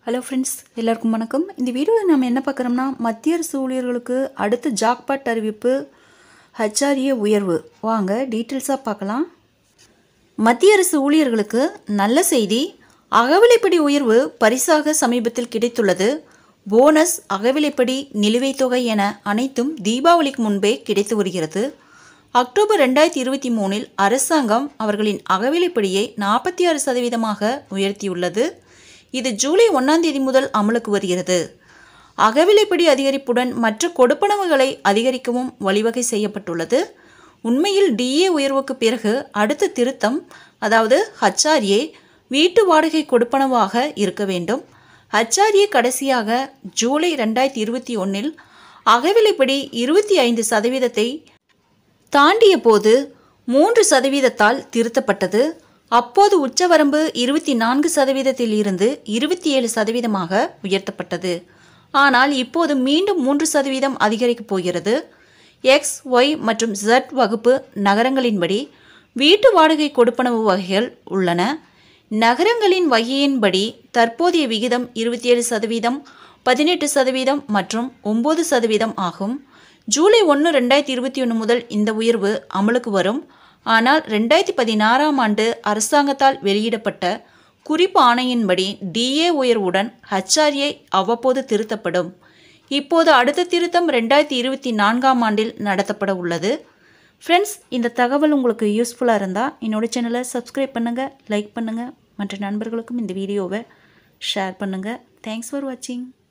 hello friends எல்லாருக்கும் வணக்கம் இந்த வீடியோவில் நம்ம என்ன பார்க்குறோம்னா மத்திய அரசு ஊழியர்களுக்கு அடுத்த ஜாக்பாட் அறிவிப்பு ஹச்ஆர்ஏ உயர்வு வாங்க டீட்டெயில்ஸாக பார்க்கலாம் மத்திய அரசு ஊழியர்களுக்கு நல்ல செய்தி அகவிலைப்படி உயர்வு பரிசாக சமீபத்தில் கிடைத்துள்ளது போனஸ் அகவிலைப்படி நிலுவைத் தொகை என அனைத்தும் தீபாவளிக்கு முன்பே கிடைத்து வருகிறது அக்டோபர் ரெண்டாயிரத்தி இருபத்தி மூணில் அரசாங்கம் அவர்களின் அகவிலைப்படியை நாற்பத்தி ஆறு சதவீதமாக உயர்த்தியுள்ளது இது ஜூலை ஒன்றாம் தேதி முதல் அமலுக்கு வருகிறது அகவிலைப்படி அதிகரிப்புடன் மற்ற கொடுப்பனவுகளை அதிகரிக்கவும் வழிவகை செய்யப்பட்டுள்ளது உண்மையில் டிஏ உயர்வுக்கு பிறகு அடுத்த திருத்தம் அதாவது ஹச்ஆர்ஏ வீட்டு வாடகை கொடுப்பனவாக இருக்க வேண்டும் ஹச்ஆர்ஏ கடைசியாக ஜூலை ரெண்டாயிரத்தி இருபத்தி ஒன்றில் அகவிலைப்படி இருபத்தி ஐந்து சதவீதத்தை தாண்டிய போது மூன்று சதவீதத்தால் திருத்தப்பட்டது அப்போது உச்சவரம்பு இருபத்தி நான்கு சதவீதத்தில் இருந்து இருபத்தி ஏழு சதவீதமாக உயர்த்தப்பட்டது ஆனால் இப்போது மீண்டும் மூன்று சதவீதம் அதிகரிக்கப் போகிறது எக்ஸ் ஒய் மற்றும் Z வகுப்பு நகரங்களின்படி வீட்டு வாடகை கொடுப்பனவு வகைகள் உள்ளன நகரங்களின் வகையின்படி தற்போதைய விகிதம் இருபத்தி ஏழு சதவீதம் பதினெட்டு சதவீதம் மற்றும் ஒம்பது சதவீதம் ஆகும் ஜூலை ஒன்று ரெண்டாயிரத்தி இருபத்தி ஒன்று முதல் இந்த உயர்வு அமலுக்கு வரும் ஆனால் ரெண்டாயிரத்தி பதினாறாம் ஆண்டு அரசாங்கத்தால் வெளியிடப்பட்ட குறிப்பு ஆணையின்படி டிஏ உயர்வுடன் ஹச்ஆர்ஏ அவ்வப்போது திருத்தப்படும் இப்போது அடுத்த திருத்தம் ரெண்டாயிரத்தி இருபத்தி நான்காம் ஆண்டில் நடத்தப்பட உள்ளது ஃப்ரெண்ட்ஸ் இந்த தகவல் உங்களுக்கு யூஸ்ஃபுல்லாக இருந்தால் என்னோட சேனலை சப்ஸ்கிரைப் பண்ணுங்கள் லைக் பண்ணுங்கள் மற்ற நண்பர்களுக்கும் இந்த வீடியோவை ஷேர் பண்ணுங்கள் தேங்க்ஸ் ஃபார் வாட்சிங்